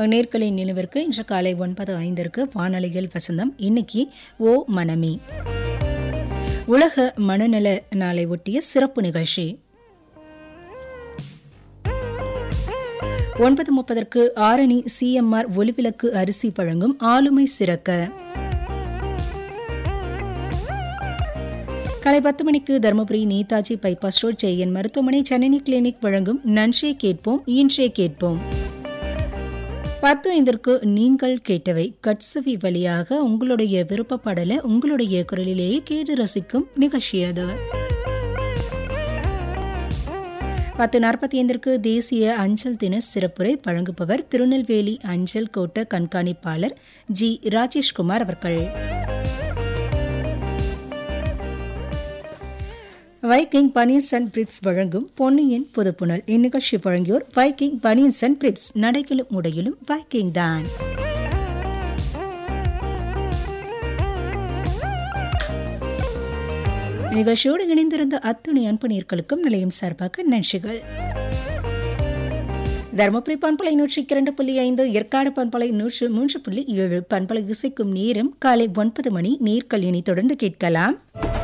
நேர்களின் நினைவிற்கு இன்று காலை ஒன்பது ஐந்திற்கு வானொலியில் வசந்தம் இன்னைக்கு ஓ மனமே உலக மனநல நாளை ஒட்டிய சிறப்பு நிகழ்ச்சி ஒன்பது முப்பதற்கு ஆரணி சிஎம்ஆர் ஒலிவிளக்கு அரிசி வழங்கும் ஆளுமை சிறக்க காலை பத்து மணிக்கு தருமபுரி நேதாஜி பைபாஸ் ரோட் ஜெயன் மருத்துவமனை ஜனனி கிளினிக் வழங்கும் நன்றே கேட்போம் இன்றே கேட்போம் பத்து ஐந்திற்கு நீங்கள் கேட்டவை கட்சவி வழியாக உங்களுடைய விருப்பப்படலை உங்களுடைய குரலிலேயே கேட்டு ரசிக்கும் நிகழ்ச்சி அது பத்து நாற்பத்தி ஐந்திற்கு தேசிய அஞ்சல் தின சிறப்புரை வழங்குபவர் திருநெல்வேலி அஞ்சல் கோட்ட கண்காணிப்பாளர் ஜி ராஜேஷ்குமார் அவர்கள் வைக்கிங் பனியன்ஸ் அண்ட் பிரிப்ஸ் வழங்கும் பொன்னியின் புதுப்புணல் இந்நிகழ்ச்சி வழங்கியோர் வைக்கிங் பனியன்ஸ் அண்ட் பிரிப்ஸ் நடையிலும் உடையிலும் வைக்கிங் தான் நிகழ்ச்சியோடு இணைந்திருந்த அத்துணை அன்பு நேர்களுக்கும் நிலையம் சார்பாக நன்றிகள் தருமபுரி பண்பலை நூற்றி இரண்டு புள்ளி ஐந்து ஏற்காடு பண்பலை நூற்று மூன்று புள்ளி ஏழு பண்பலை இசைக்கும் நேரம் காலை ஒன்பது மணி நேர்கள் இனி தொடர்ந்து கேட்கலாம்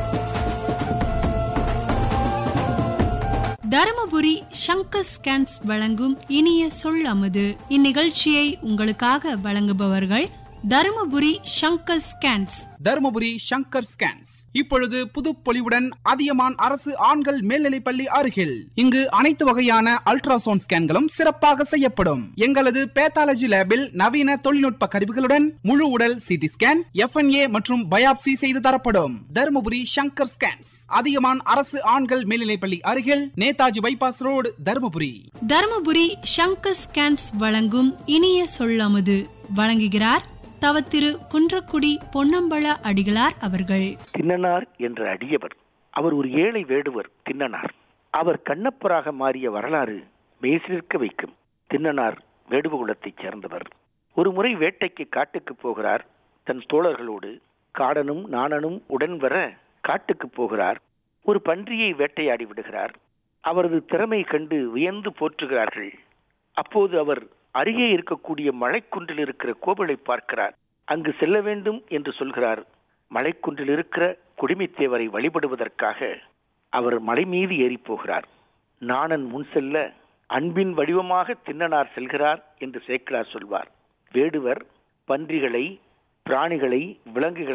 தருமபுரி சங்கர் ஸ்கேன்ஸ் வழங்கும் இனிய சொல் அமுது இந்நிகழ்ச்சியை உங்களுக்காக வழங்குபவர்கள் தருமபுரி சங்கர் ஸ்கேன்ஸ் தருமபுரி சங்கர் ஸ்கேன்ஸ் இப்பொழுது புதுப்பொலிவுடன் அதியமான் அரசு ஆண்கள் மேல்நிலைப்பள்ளி அருகில் இங்கு அனைத்து வகையான அல்ட்ராசவுண்ட் ஸ்கேன்களும் சிறப்பாக செய்யப்படும் எங்களது பேத்தாலஜி லேபில் நவீன தொழில்நுட்ப கருவிகளுடன் முழு உடல் சிடி ஸ்கேன் எஃப்என்ஏ மற்றும் பயாப்சி செய்து தரப்படும் தருமபுரி சங்கர் ஸ்கேன்ஸ் அதியமான் அரசு ஆண்கள் மேல்நிலைப்பள்ளி அருகில் Netaji bypass road Dharmapuri Dharmapuri Sankar scans வழங்கும் இனிய சொல்லமுது வழங்குகிறார் தவத்திரு குன்றக்குடி பொன்னம்பல அடிகளார் அவர்கள் தின்னனார் என்ற அடியவர் அவர் ஒரு ஏழை வேடுவர் தின்னனார் அவர் கண்ணப்பராக மாறிய வரலாறு மெய்சிலிருக்க வைக்கும் தின்னனார் வேடுவ குலத்தைச் சேர்ந்தவர் ஒரு முறை வேட்டைக்கு காட்டுக்கு போகிறார் தன் தோழர்களோடு காடனும் நாணனும் உடன் வர காட்டுக்கு போகிறார் ஒரு பன்றியை வேட்டையாடி விடுகிறார் அவரது திறமை கண்டு வியந்து போற்றுகிறார்கள் அப்போது அவர் அருகே இருக்கக்கூடிய மலைக்குன்றில் இருக்கிற கோவிலை பார்க்கிறார் அங்கு செல்ல வேண்டும் என்று சொல்கிறார் மலைக்குன்றில் இருக்கிற குடிமைத்தேவரை வழிபடுவதற்காக அவர் மலை மீது ஏறி போகிறார் நாணன் முன் செல்ல அன்பின் வடிவமாக தின்னனார் செல்கிறார் என்று சேக்கிரார் சொல்வார் வேடுவர் பன்றிகளை பிராணிகளை விலங்குகளை